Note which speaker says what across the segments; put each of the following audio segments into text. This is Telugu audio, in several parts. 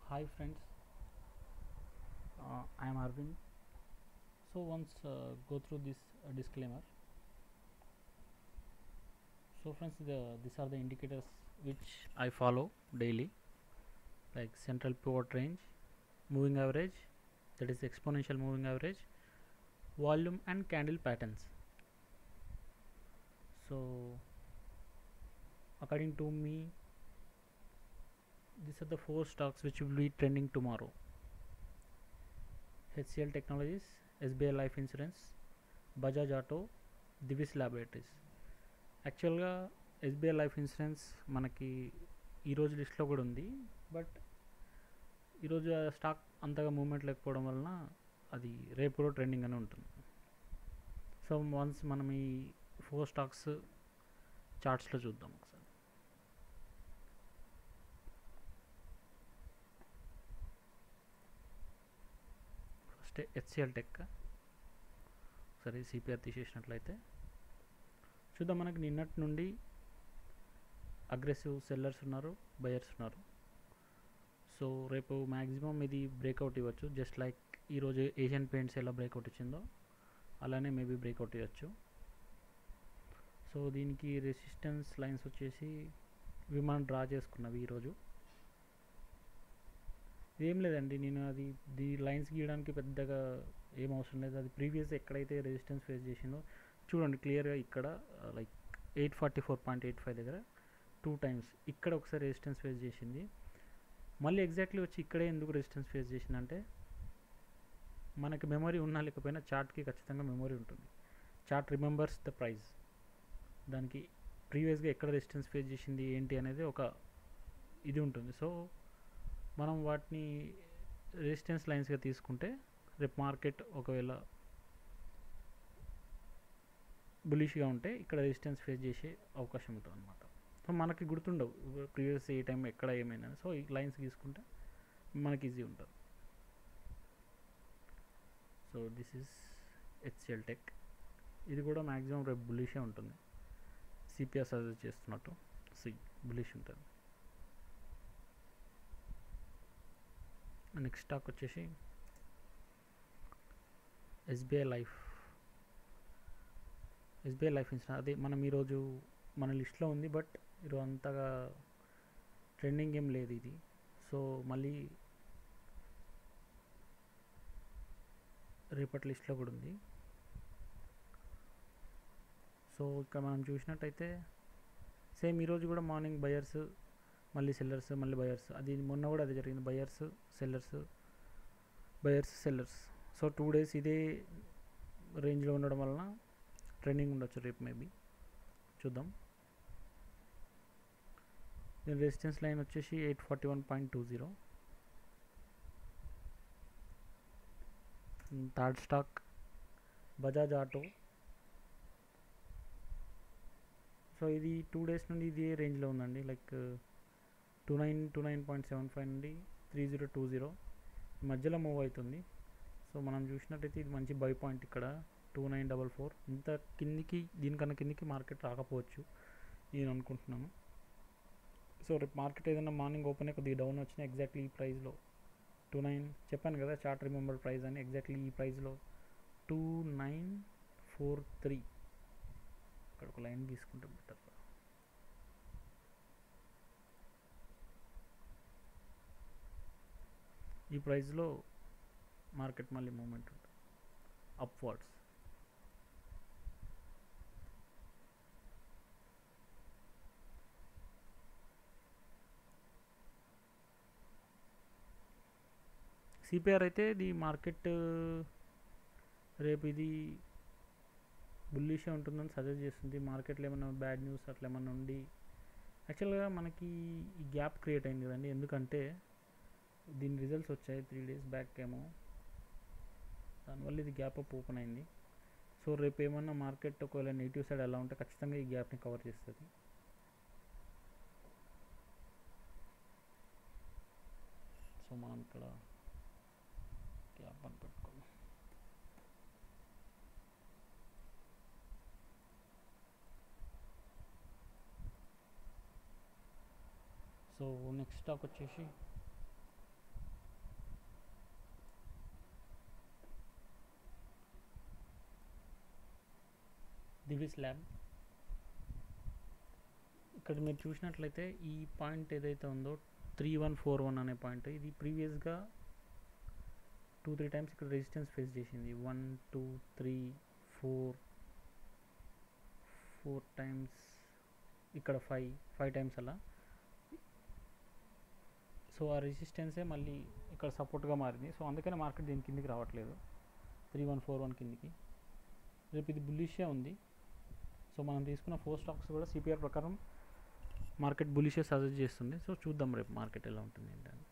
Speaker 1: Hi friends, uh, I am Arvind. So once uh, go through this uh, disclaimer. So friends, the, these are the indicators which I follow daily, like central pivot range, moving average, that is exponential moving average, volume and candle patterns. So according to me, these are the four stocks which will be trending tomorrow HCL Technologies, SBI Life Insurance, Bajaj Auto, Divi's laboratories యాక్చువల్గా ఎస్బీఐ లైఫ్ ఇన్సూరెన్స్ మనకి ఈరోజు లిస్ట్లో కూడా ఉంది బట్ ఈరోజు ఆ స్టాక్ అంతగా మూమెంట్ లేకపోవడం వలన అది రేపు కూడా ట్రెండింగ్ అని ఉంటుంది సో వన్స్ మనం ఈ ఫోర్ స్టాక్స్ చార్ట్స్లో చూద్దాం ఒకసారి ఫస్ట్ హెచ్సిఎల్ టెక్ ఒకసారి సిపిఆర్ తీసేసినట్లయితే చూద్దాం మనకి నిన్నటి నుండి అగ్రెసివ్ సెల్లర్స్ ఉన్నారు బయర్స్ ఉన్నారు సో రేపు మ్యాక్సిమం ఇది బ్రేక్అవుట్ ఇవ్వచ్చు జస్ట్ లైక్ ఈరోజు ఏషియన్ పెయింట్స్ ఎలా బ్రేక్అవుట్ ఇచ్చిందో అలానే మేబీ బ్రేక్అవుట్ ఇవ్వచ్చు సో దీనికి రెసిస్టెన్స్ లైన్స్ వచ్చేసి ఇవి మనం డ్రా చేసుకున్నవి ఈరోజు ఏం లేదండి నేను అది ది లైన్స్ గీయడానికి పెద్దగా ఏం అవసరం లేదు అది ప్రీవియస్ ఎక్కడైతే రెసిస్టెన్స్ ఫేస్ చేసిందో చూడండి క్లియర్గా ఇక్కడ like eight forty four point eight five దగ్గర టూ టైమ్స్ ఇక్కడ ఒకసారి రెసిస్టెన్స్ ఫేస్ చేసింది మళ్ళీ ఎగ్జాక్ట్లీ వచ్చి ఇక్కడే ఎందుకు రెసిస్టెన్స్ ఫేస్ చేసిందంటే మనకి మెమరీ ఉన్నా లేకపోయినా చార్ట్కి ఖచ్చితంగా మెమరీ ఉంటుంది చార్ట్ రిమెంబర్స్ ద ప్రైజ్ దానికి ప్రీవియస్గా ఎక్కడ రెసిస్టెన్స్ ఫేస్ చేసింది ఏంటి అనేది ఒక ఇది ఉంటుంది సో మనం వాటిని రెసిస్టెన్స్ లైన్స్గా తీసుకుంటే రేపు మార్కెట్ ఒకవేళ బులిష్గా ఉంటే ఇక్కడ రెసిస్టెన్స్ ఫేస్ చేసే అవకాశం ఉంటుంది అనమాట సో మనకి గుర్తుండవు ప్రీవియస్ ఏ టైం ఎక్కడ ఏమైనా సో ఈ లైన్స్ తీసుకుంటే మనకి ఈజీ ఉంటుంది so this is HCL tech ఇది కూడా మ్యాక్సిమం రేపు బులిషే ఉంటుంది సిపిఆర్ సజెస్ట్ చేస్తున్నట్టు సి బులిష్ ఉంటుంది నెక్స్ట్ స్టాక్ వచ్చేసి SBI life SBI life insurance అది మనం ఈరోజు మన లిస్ట్లో ఉంది బట్ ఈరోజు అంతగా ట్రెండింగ్ ఏం లేదు ఇది సో మళ్ళీ రేపటి లిస్ట్లో కూడా ఉంది సో ఇక్కడ మనం చూసినట్టయితే సేమ్ ఈరోజు కూడా మార్నింగ్ బయర్స్ మళ్ళీ సెల్లర్స్ మళ్ళీ బయర్స్ అది మొన్న కూడా అది జరిగింది buyers sellers buyers sellers so two days ఇదే రేంజ్లో ఉండడం వలన ట్రెండింగ్ ఉండొచ్చు రేపు మేబీ చూద్దాం దీని రెసిస్టెన్స్ లైన్ వచ్చేసి eight forty one point two zero third stock Bajaj auto so ఇది టూ డేస్ నుండి ఇదే రేంజ్లో ఉందండి like two nine two nine point seven five నుండి త్రీ జీరో టూ జీరో మధ్యలో మూవ్ అవుతుంది సో మనం చూసినట్టయితే ఇది మంచి బై పాయింట్ ఇక్కడ టూ నైన్ డబల్ ఫోర్ ఇంత కిందికి దీనికన్నా కిందికి మార్కెట్ రాకపోవచ్చు నేను అనుకుంటున్నాను సో రేపు మార్కెట్ ఏదైనా మార్నింగ్ ఓపెన్ అయ్యి కొద్దిగా డౌన్ వచ్చినా ఎగ్జాక్ట్లీ ఈ ప్రైస్లో టూ నైన్ చెప్పాను కదా చార్ట్ రిమెంబర్ ప్రైస్ అని ఎగ్జాక్ట్లీ ఈ ప్రైస్లో టూ నైన్ ఫోర్ త్రీ ఇక్కడ ఒక లైన్ తీసుకుంటే బెటర్ ఈ ప్రైస్లో మార్కెట్ మళ్ళీ మూమెంట్ ఉంటుంది అప్వర్డ్స్ సిపిఆర్ అయితే ఇది మార్కెట్ రేపు ఇది బుల్లిషే ఉంటుందని సజెస్ట్ చేస్తుంది మార్కెట్లో ఏమైనా బ్యాడ్ న్యూస్ అట్లా ఏమైనా ఉండి యాక్చువల్గా మనకి ఈ గ్యాప్ క్రియేట్ అయింది కదండి ఎందుకంటే దీని రిజల్ట్స్ వచ్చాయి త్రీ డేస్ బ్యాక్ ఏమో దానివల్ల ఇది గ్యాప్ అప్ ఓపెన్ అయింది సో రేపు ఏమన్నా మార్కెట్ ఒకవేళ నెగిటివ్ సైడ్ ఎలా ఉంటే ఖచ్చితంగా ఈ గ్యాప్ని కవర్ చేస్తుంది సో మనం ఇక్కడ గ్యాప్ అని పెట్టుకోండి సో నెక్స్ట్ స్టాక్ వచ్చేసి దివిస్ ల్యాబ్ ఇక్కడ మీరు చూసినట్లయితే ఈ పాయింట్ ఏదైతే ఉందో త్రీ వన్ ఫోర్ వన్ అనే పాయింట్ ఇది ప్రీవియస్గా టూ త్రీ టైమ్స్ ఇక్కడ రెసిస్టెన్స్ ఫేస్ చేసింది one two three four four times ఇక్కడ ఫైవ్ ఫైవ్ టైమ్స్ అలా సో ఆ రెసిస్టెన్సే మళ్ళీ ఇక్కడ సపోర్ట్గా మారింది సో అందుకనే మార్కెట్ దీని కిందికి రావట్లేదు త్రీ వన్ ఫోర్ వన్ కిందికి రేపు ఇది బుల్లిషే ఉంది సో మనం తీసుకున్న ఫోర్ స్టాక్స్ కూడా సిపిఆర్ ప్రకారం మార్కెట్ బులిషే సజెస్ట్ చేస్తుంది సో చూద్దాం రేపు మార్కెట్ ఎలా ఉంటుంది ఏంటని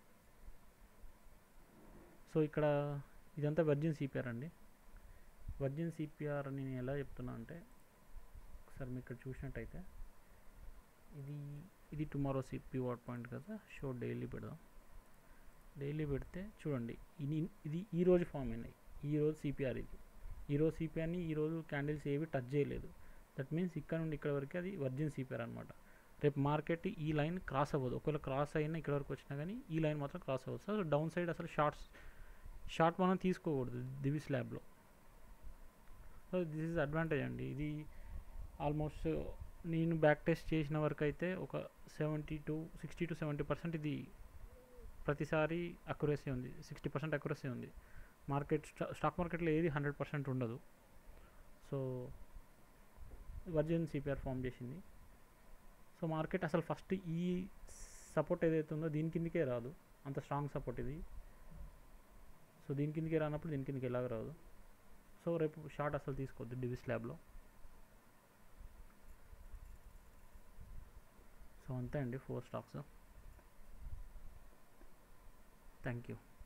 Speaker 1: సో ఇక్కడ ఇదంతా వర్జిన్ సిపిఆర్ అండి వర్జిన్ సిపిఆర్ అని నేను ఎలా చెప్తున్నా అంటే ఒకసారి మీరు ఇక్కడ చూసినట్టయితే ఇది ఇది టుమారో సిపి వాట్ పాయింట్ కదా షో డైలీ పెడదాం డైలీ పెడితే చూడండి ఇది ఇది ఈ రోజు ఫామ్ అయినాయి ఈ రోజు సిపిఆర్ ఇది ఈ రోజు సిపిఆర్ని ఈ రోజు క్యాండిల్స్ ఏవి టచ్ చేయలేదు దట్ మీన్స్ ఇక్కడ నుండి ఇక్కడ వరకు అది వర్జిన్ సిపిఆర్ అనమాట రేపు మార్కెట్ ఈ లైన్ క్రాస్ అవ్వదు ఒకవేళ క్రాస్ అయినా ఇక్కడ వరకు వచ్చినా కానీ ఈ లైన్ మాత్రం క్రాస్ అవ్వదు సో డౌన్ సైడ్ అసలు షార్ట్స్ షార్ట్ మనం తీసుకోకూడదు దివి స్లాబ్లో సో దిస్ ఈజ్ అడ్వాంటేజ్ అండి ఇది ఆల్మోస్ట్ నేను బ్యాక్ టెస్ట్ చేసిన వరకు అయితే ఒక seventy to sixty to seventy percent ఇది ప్రతిసారి అక్యురసీ ఉంది సిక్స్టీ పర్సెంట్ అక్యురసీ ఉంది మార్కెట్ స్టాక్ మార్కెట్లో ఏది హండ్రెడ్ పర్సెంట్ ఉండదు సో వర్జిన్ సిపిఆర్ ఫామ్ చేసింది సో మార్కెట్ అసలు ఫస్ట్ ఈ సపోర్ట్ ఏదైతే ఉందో దీని కిందకే రాదు అంత స్ట్రాంగ్ సపోర్ట్ ఇది సో దీని కిందకి రానప్పుడు దీని కిందకి ఎలాగ రాదు సో రేపు షార్ట్ అసలు తీసుకోవద్దు డివిస్ ల్యాబ్లో సో అంతే అండి ఫోర్ స్టాక్స్ థ్యాంక్ యూ